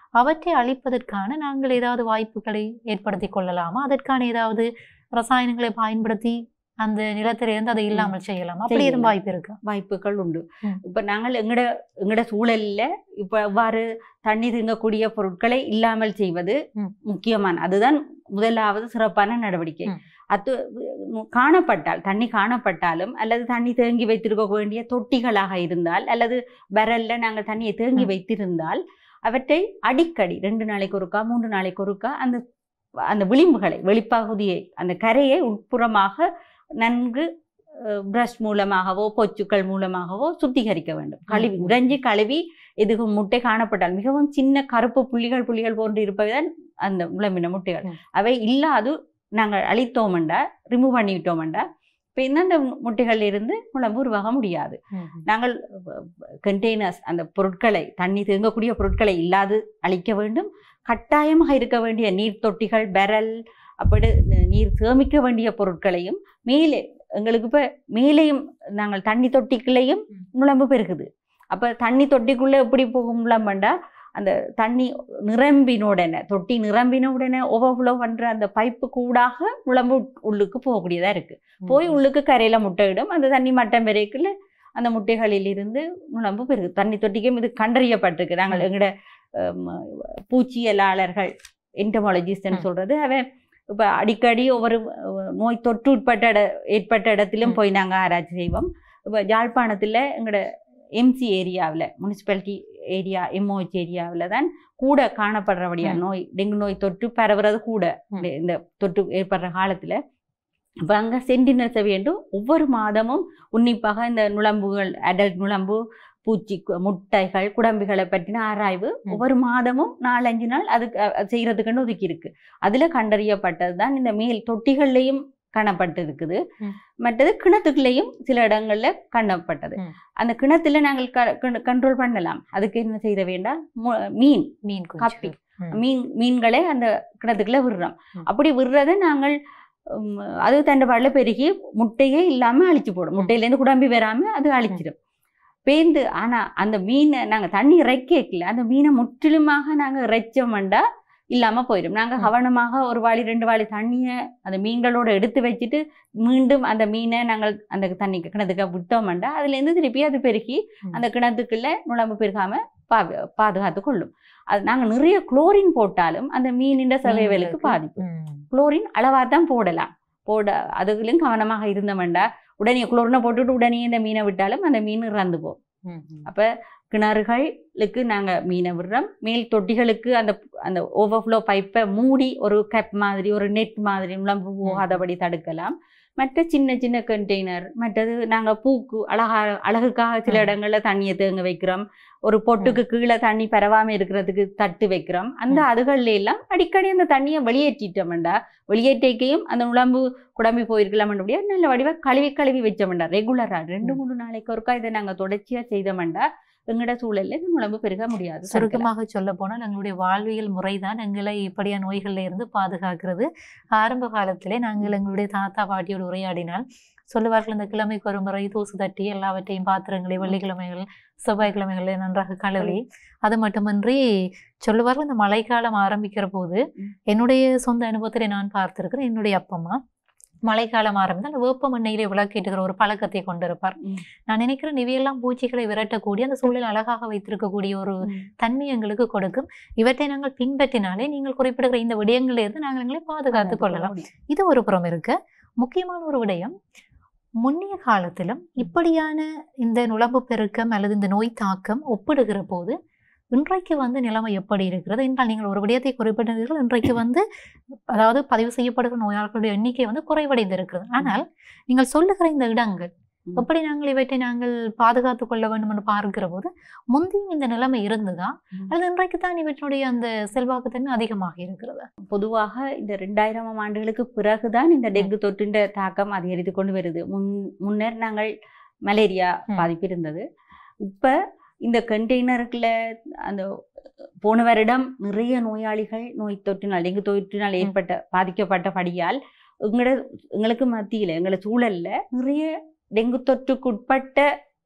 அவற்றை அழிப்பதற்கான நாங்கள் ஏதாவது வாய்ப்புகளை ஏற்படுத்தி கொள்ளலாமா அதற்கான ஏதாவது ரசாயனங்களை பயன்படுத்தி அந்த நிலத்திலிருந்து அதை இல்லாமல் செய்யலாமா அப்படி எதுவும் செய்யலாம். வாய்ப்பு இருக்கு வாய்ப்புகள் உண்டு ம். இப்ப நாங்கள் எங்கட எங்கட சூழல்ல இப்ப எவ்வாறு தண்ணி தேங்கக்கூடிய பொருட்களை இல்லாமல் செய்வது ம். முக்கியமான அதுதான் முதலாவது சிறப்பான நடவடிக்கை ம். அது உம், காணப்பட்டால் தண்ணி காணப்பட்டாலும் அல்லது தண்ணி தேங்கி வைத்திருக்க வேண்டிய தொட்டிகளாக இருந்தால் அல்லது பரல்ல நாங்கள் தண்ணியை தேங்கி ம். வைத்திருந்தால் அவற்றை அடிக்கடி ரெண்டு நாளைக்கு ஒருக்கா மூன்று நாளைக்கு ஒருக்கா அந்த அந்த விளிம்புகளை வெளிப்பகுதியை அந்த கரையை உட்புறமாக நன்கு பிரஷ் மூலமாகவோ பொச்சுக்கள் மூலமாகவோ சுத்திகரிக்க வேண்டும் கழுவி ம். உறைஞ்சி கழுவி எதுவும் முட்டை காணப்பட்டால் மிகவும் சின்ன கருப்பு புள்ளிகள் புள்ளிகள் போன்று இருப்பவைதான் அந்த முளம்பின முட்டைகள் ம். அவை இல்லாது நாங்கள் அழித்தோமெண்டா ரிமூவ் பண்ணிவிட்டோமெண்டா இப்போ இந்த முட்டைகள் இருந்து முளம்பு உருவாக முடியாது நாங்கள் கண்டெய்னர்ஸ் அந்த பொருட்களை தண்ணி தேங்கக்கூடிய பொருட்களை இல்லாது அழிக்க வேண்டும் கட்டாயமாக இருக்க வேண்டிய நீர் தொட்டிகள் பெரல் அப்படி ந- நீர் சேமிக்க வேண்டிய பொருட்களையும் மேலே எங்களுக்கு இப்போ மேலேயும் நாங்கள் தண்ணி தொட்டிக்குள்ளேயும் ம். முழம்பு பெருகுது அப்போ தண்ணி தொட்டிக்குள்ளே எப்படி போகும் முழம்பண்டா அந்த தண்ணி நிரம்பின உடனே தொட்டி நிரம்பின உடனே ஓவர்ஃப்ளோ பண்ணுற அந்த பைப்பு கூடாக முழம்பு உள்ளுக்கு போகக்கூடியதாக இருக்குது போய் உள்ளுக்கு கரையில் முட்டையிடும் அந்த தண்ணி மட்டம் வரைக்குள்ள அந்த முட்டைகளில் இருந்து முழம்பு பெருகு தண்ணி தொட்டிக்கும் இது கண்டறியப்பட்டிருக்கு நாங்கள் ம். எங்கட ஹம், பூச்சியலாளர்கள் என்டமாலஜிஸ்ட்னு ம். சொல்றது அவன் இப்போ அடிக்கடி ஒவ்வொரு அஹ், நோய் தொற்று உட்பட்ட இட ஏற்பட்ட இடத்திலும் ம். போய் நாங்கள் ஆராய்ச்சி செய்வோம் இப்போ யாழ்ப்பாணத்தில் எங்களோட எம்சி ஏரியாவில் முனிசிபாலிட்டி ஏரியா எம்ஓஹெச் ஏரியாவில் தான் கூட காணப்படுறபடியா ம். நோய் டெங்கு நோய் தொற்று பரவுறது கூட ம். இந்த- இந்த தொற்று ஏற்படுற காலத்தில் இப்போ அங்கே சென்டினல் வேண்டும் ஒவ்வொரு மாதமும் உன்னிப்பாக இந்த நுளம்புகள் அடல்ட் நுளம்பு பூச்சி கு- முட்டைகள் குடம்பிகளை பற்றின ஆராய்வு ம். ஒவ்வொரு மாதமும் நாலஞ்சு நாள் அதுக்கு அ- அது செய்யறதுக்குன்னு ஒதுக்கி இருக்கு அதுல கண்டறியப்பட்டது தான் இந்த மேல் தொட்டிகள்லையும் காணப்பட்டு இருக்குது ம். மற்றது கிணத்துக்குள்ளேயும் சில இடங்கள்ல காணப்பட்டது ம். அந்த கிணத்துல நாங்கள் கண்ட்ரோல் பண்ணலாம் அதுக்கு என்ன செய்ய வேண்டாம் மு- மீன் மீன் கப்பி. குஞ்சு ம். மீன் மீன்களை அந்த கிணத்துக்குள்ள விடுறோம் ம். அப்படி விடுறதை நாங்கள் உம், அது தண்டபாடில் பெருகி முட்டையே இல்லாம அழிச்சு போடும் முட்டையிலேருந்து குடம்பி வராம அது அழிச்சிடும் பேந்து ஆனா அந்த மீனை நாங்க தண்ணி இறைக்கல அந்த மீனை முற்றிலுமாக நாங்க இறைச்சோம்டா இல்லாம போயிடும் நாங்க ம். கவனமாக ஒரு வாளி ரெண்டு வாளி தண்ணியை அந்த மீன்களோட எடுத்து வச்சுட்டு மீண்டும் அந்த மீனை நாங்கள் அந்த தண்ணி கிணத்துக்கு விட்டோம்டா அதுல இருந்து திருப்பி அது பெருகி ம். அந்த கிணத்துக்குள்ள நுழம்பு பெருகாம பா பாதுகாத்து கொள்ளும் அது நாங்க நிறைய குளோரின் போட்டாலும் அந்த மீனின் சவைவலுக்கு மீன்களுக்கு. பாதிப்பு ம். குளோரின் அளவாக தான் போடலாம் போட அதுலையும் கவனமாக இருந்தோம்டா உடனே குளோரினை போட்டுட்டு உடனே இந்த மீனை விட்டாலும் அந்த மீன் இறந்து போகும் ம். ம். அப்போ கிணறுகளுக்கு நாங்கள் மீனை விடுறோம் மேல் தொட்டிகளுக்கு அந்த அந்த ஓவர்ஃப்ளோ பைப்பை மூடி ஒரு கப் மாதிரி ஒரு நெட் மாதிரி நுழம்பு போகாதபடி தடுக்கலாம் மற்ற சின்ன சின்ன கண்டெய்னர் மற்றது நாங்கள் பூக்கு அழகா அழகுக்காக சில ம். இடங்கள்ல தண்ணியை தேங்க வைக்கிறோம் ஒரு பொட்டுக்கு கீழே தண்ணி பரவாம இருக்கிறதுக்கு தட்டு வைக்கிறோம் அந்த ம். அதுகள்ல எல்லாம் அடிக்கடி அந்த தண்ணியை வெளியேற்றிட்டோம்டா வெளியேற்றிக்கையும் அந்த நுழம்பு குடம்பி போயிருக்கலாம்ன்றபடியா நல்ல வடிவா கழுவி கழுவி வச்சோம்டா ரெகுலரா ரெண்டு ம். மூணு நாளைக்கு ஒருக்கா இதை நாங்க தொடர்ச்சியா செய்தோம்டா எங்கட சூழல்ல இந்த நுழம்பு பெருக முடியாது தடுக்கலாம். சுருக்கமாக சொல்ல போனால் எங்களுடைய வாழ்வியல் முறைதான் எங்களை இப்படியான நோய்கள்ல இருந்து பாதுகாக்கிறது ஆரம்ப காலத்திலே நாங்கள் எங்களுடைய தாத்தா பாட்டியோடு உரையாடினால் சொல்லுவார்கள் இந்த கிழமைக்கு ஒரு முறை தூசு தட்டி எல்லாவற்றையும் பாத்திரங்களை வெள்ளிக்கிழமைகள் செவ்வாய்க்கிழமைகளை நன்றாக கழுவி அது மட்டுமின்றி சொல்லுவார்கள் இந்த மழைக்காலம் ஆரம்பிக்கிற போது ம். என்னுடைய சொந்த அனுபவத்திலே நான் பார்த்திருக்கிறேன் என்னுடைய அப்பம்மா மழைக்காலம் ஆரம்பித்து அந்த வேப்ப மண்ணையிலே விளக்கேற்றுகிற ஒரு பழக்கத்தை கொண்டிருப்பார் ம். நான் நினைக்கிறேன் இவையெல்லாம் பூச்சிகளை விரட்டக்கூடிய அந்த சூழல் அழகாக வைத்திருக்கக்கூடிய ஒரு ம். தன்மை எங்களுக்கு கொடுக்கும் இவற்றை நாங்கள் பின்பற்றினாலே நீங்கள் குறிப்பிடுகிற இந்த விடயங்களில் இருந்து நாங்கள் எங்களை பாதுகாத்துக் கொள்ளலாம் முடியும். இது ஒரு புறம் இருக்க முக்கியமான ஒரு விடயம் முன்னைய காலத்திலும் இப்படியான இந்த நுழம்பு பெருக்கம் அல்லது இந்த நோய் தாக்கம் ஒப்பிடுகிற போது இன்றைக்கு வந்து நிலைமை எப்படி இருக்கிறது என்றால் நீங்கள் ஒரு விடயத்தை குறிப்பிட்டீர்கள் இன்றைக்கு வந்து அதாவது பதிவு செய்யப்படுகிற நோயாளர்களுடைய எண்ணிக்கை வந்து குறைவடைந்து இருக்கிறது ஆனால் நீங்கள் சொல்லுகிற இந்த இடங்கள் ம். எப்படி நாங்கள் இவற்றை நாங்கள் பாதுகாத்துக் கொள்ள வேண்டும் என்று பார்க்கிற போது முந்தையும் இந்த நிலைமை இருந்ததா ம். அல்லது இன்றைக்கு தான் இவற்றினுடைய அந்த செல்வாக்குத்தன்மை அதிகமாக இருக்கிறது பொதுவாக இந்த ரெண்டாயிரம் ஆண்டுகளுக்கு பிறகுதான் இந்த டெங்கு தொற்றின் தாக்கம் அதிகரித்து கொண்டு வருது முன் முன்னர் நாங்கள் மலேரியா ம். பாதிப்பு இருந்தது இப்ப இந்த கண்டெய்னருக்குள்ள அந்த போன வருடம் நிறைய நோயாளிகள் நோய் தொற்றினால் டெங்கு தொற்றினால் ம். ஏற்பட்ட பாதிக்கப்பட்டபடியால் எங்களோட எங்களுக்கு மத்தியில எங்களோட சூழல்ல நிறைய டெங்கு தொற்றுக்கு உட்பட்ட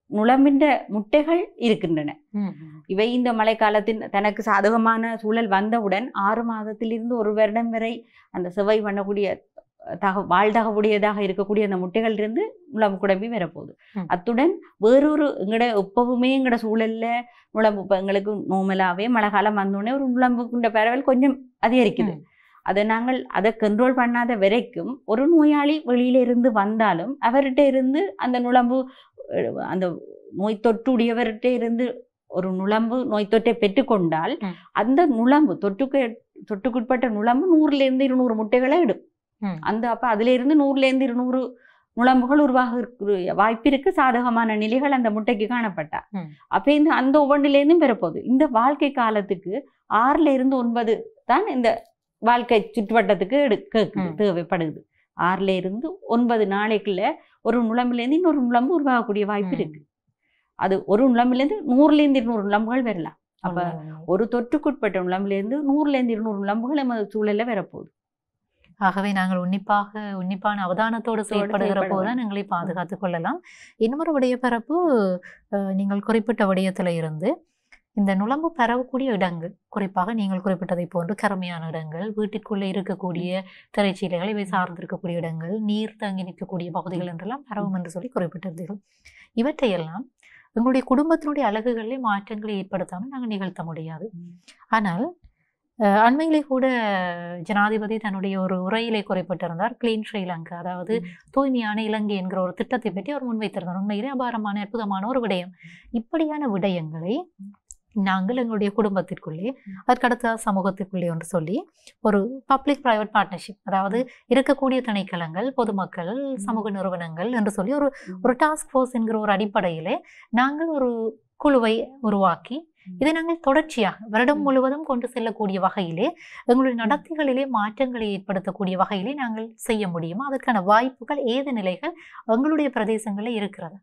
நுளம்பின் முட்டைகள் இருக்கின்றன ம், இவை இந்த மழைக்காலத்தின் தனக்கு சாதகமான சூழல் வந்தவுடன் ஆறு மாதத்திலிருந்து ஒரு வருடம் வரை அந்த செவ்வாய் பண்ணக்கூடிய தக வாழ்தகவுடையதாக இருக்கக்கூடிய அந்த முட்டைகள் இருந்து நுழம்பு குழம்பி வரப்போகுது ம். அத்துடன் வேறொரு எங்கட எப்பவுமே எங்கட சூழல்ல நுழம்பு இப்போ எங்களுக்கு நோமலாவே மழை காலம் வந்தோடனே ஒரு நுழம்புக்குண்ட பரவல் கொஞ்சம் அதிகரிக்குது ம். அதை நாங்கள் அதை கண்ட்ரோல் பண்ணாத வரைக்கும் ஒரு நோயாளி வெளியில இருந்து வந்தாலும் அவர்கிட்ட இருந்து அந்த நுழம்பு அஹ், அந்த நோய் தொற்றுடையவர்கிட்ட இருந்து ஒரு நுழம்பு நோய் தொற்றை பெற்றுக்கொண்டால் ம். அந்த நுழம்பு தொற்றுக்கு தொற்றுக்குட்பட்ட நுழம்பு நூறுல இருந்து இருநூறு முட்டைகளை இடும் ம். அந்த அப்ப அதுல இருந்து நூறுல இருந்து இருநூறு நுழம்புகள் உருவாக வாய்ப்பு இருக்கு சாதகமான நிலைகள் அந்த முட்டைக்கு காணப்பட்டா ம். அப்ப இந்த அந்த ஒவ்வொன்றிலேருந்தும் பெறப்போகுது இந்த வாழ்க்கை காலத்துக்கு ஆறுல இருந்து ஒன்பது தான் இந்த வாழ்க்கை சுற்றுவட்டத்துக்கு எடு கேக்குது, ம். தேவைப்படுது ஆறுல இருந்து ஒன்பது நாளைக்குள்ள ஒரு நுழம்புலேருந்து இன்னொரு நுழம்பு உருவாகக்கூடிய வாய்ப்பு ம். இருக்கு அது ஒரு நுழம்புலேருந்து நூறுலேருந்து இருநூறு நுழம்புகள் வரலாம் அப்ப உண்மை. ஒரு தொற்றுக்குட்பட்ட நுழம்புலேருந்து நூறுலேருந்து இருநூறு நுழம்புகள் நமது சூழல்ல வரப்போகுது ஆகவே நாங்கள் உன்னிப்பாக உன்னிப்பான அவதானத்தோடு செயல்படுகிற செயல்பட போதுதான் எங்களை பாதுகாத்துக் கொள்ளலாம் இன்னொரு விடயப்பரப்பு அஹ், நீங்கள் குறிப்பிட்ட விடயத்துல இருந்து இந்த நுழம்பு பரவக்கூடிய இடங்கள் குறிப்பாக நீங்கள் குறிப்பிட்டதை போன்று கருமையான இடங்கள் வீட்டிற்குள்ளே இருக்கக்கூடிய திரைச்சீலைகள் இவை சார்ந்திருக்கக்கூடிய இடங்கள் நீர் தங்கி நிற்கக்கூடிய பகுதிகள் என்றெல்லாம் பரவும் என்று சொல்லி குறிப்பிட்டிருந்தீர்கள் இவற்றையெல்லாம் எங்களுடைய குடும்பத்தினுடைய அழகுகளிலே மாற்றங்களை ஏற்படுத்தாமல் நாங்கள் நிகழ்த்த முடியாது ஆனால் அஹ், அண்மையிலே கூட ஜனாதிபதி தன்னுடைய ஒரு உரையிலே குறிப்பிட்டிருந்தார் கிளீன் ஸ்ரீலங்கா அதாவது ம். தூய்மையான இலங்கை என்கிற ஒரு திட்டத்தை பற்றி அவர் முன்வைத்திருந்தார் உண்மையிலே அபாரமான அற்புதமான ஒரு விடயம் இப்படியான விடயங்களை நாங்கள் எங்களுடைய குடும்பத்திற்குள்ளே அதற்கடுத்த சமூகத்திற்குள்ளே என்று சொல்லி ஒரு பப்ளிக் பிரைவேட் பார்ட்னர்ஷிப் அதாவது இருக்கக்கூடிய திணைக்களங்கள் பொதுமக்கள் சமூக நிறுவனங்கள் என்று சொல்லி ஒரு ஒரு டாஸ்க் ஃபோர்ஸ் என்கிற ஒரு அடிப்படையிலே நாங்கள் ஒரு குழுவை உருவாக்கி இதை நாங்கள் தொடர்ச்சியாக வருடம் ம். முழுவதும் கொண்டு செல்லக்கூடிய வகையிலே எங்களுடைய நடத்தைகளிலே மாற்றங்களை ஏற்படுத்தக்கூடிய வகையிலே நாங்கள் செய்ய முடியுமா அதற்கான வாய்ப்புகள் ஏது நிலைகள் எங்களுடைய பிரதேசங்களில் இருக்கிறது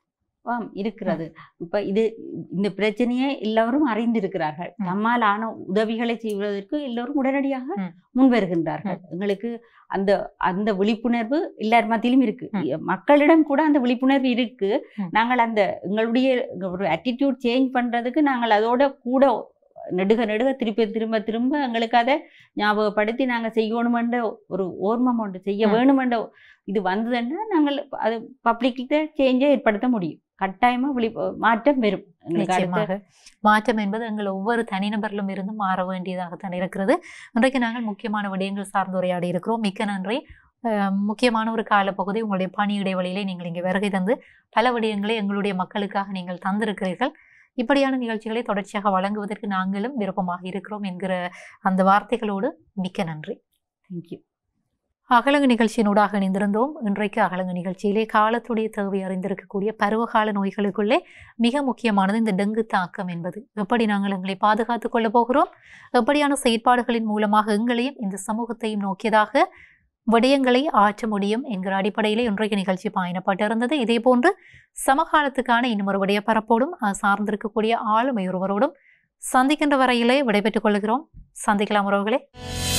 ஆம் இருக்கிறது இப்ப இது இந்த பிரச்சனையை எல்லோரும் அறிந்திருக்கிறார்கள் ம். நம்மால் ஆன உதவிகளை செய்வதற்கு எல்லோரும் உடனடியாக ம். முன் வருகின்றார்கள் எங்களுக்கு அந்த அந்த விழிப்புணர்வு எல்லார் மத்தியிலும் இருக்கு மக்களிடம் கூட அந்த விழிப்புணர்வு இருக்கு ம். நாங்கள் அந்த எங்களுடைய ஒரு attitude சேஞ்ச் பண்றதுக்கு நாங்கள் அதோட கூட நெடுக நெடுக திருப்பி திரும்ப திரும்ப எங்களுக்கு அதை ஞாபகப்படுத்தி நாங்கள் செய்யணுமென்ற ஒரு ஓர்மம் ஒன்று செய்ய ம். வேணுமென்ற இது வந்ததுன்னா நாங்கள் அது பப்ளிக்கிட்ட சேஞ்சை ஏற்படுத்த முடியும் கட்டாயமா விழி மாற்றம் வரும் எங்களுக்கு அடுத்த நிச்சயமாக மாற்றம் என்பது எங்கள் ஒவ்வொரு தனிநபரிலும் இருந்து மாற வேண்டியதாகத்தான் இருக்கிறது இன்றைக்கு நாங்கள் முக்கியமான விடயங்கள் சார்ந்து உரையாடி இருக்கிறோம் மிக்க நன்றி அஹ், முக்கியமான ஒரு காலப்பகுதி உங்களுடைய பணி இடைவெளியிலே நீங்கள் இங்கே வருகை தந்து பல விடயங்களை எங்களுடைய மக்களுக்காக நீங்கள் தந்திருக்கிறீர்கள் இப்படியான நிகழ்ச்சிகளை தொடர்ச்சியாக வழங்குவதற்கு நாங்களும் விருப்பமாக இருக்கிறோம் என்கிற அந்த வார்த்தைகளோடு மிக்க நன்றி தேங்க்யூ அகலங்கு நிகழ்ச்சியினூடாக இணைந்திருந்தோம் இன்றைக்கு அகலங்கு நிகழ்ச்சியிலே காலத்துடைய தேவை அறிந்திருக்கக்கூடிய பருவகால நோய்களுக்குள்ளே மிக முக்கியமானது இந்த டெங்கு தாக்கம் என்பது எப்படி நாங்கள் எங்களை பாதுகாத்துக் கொள்ளப் போகிறோம் எப்படியான செயற்பாடுகளின் மூலமாக எங்களையும் இந்த சமூகத்தையும் நோக்கியதாக விடயங்களை ஆற்ற முடியும் என்கிற அடிப்படையிலே இன்றைக்கு நிகழ்ச்சி பயணப்பட்டிருந்தது இதே போன்று சமகாலத்துக்கான இன்னும் ஒரு விடய பரப்போடும் அது சார்ந்திருக்கக்கூடிய ஆளுமை ஒருவரோடும் சந்திக்கின்ற வரையிலே விடைபெற்றுக் கொள்கிறோம் சந்திக்கலாம் உறவுகளே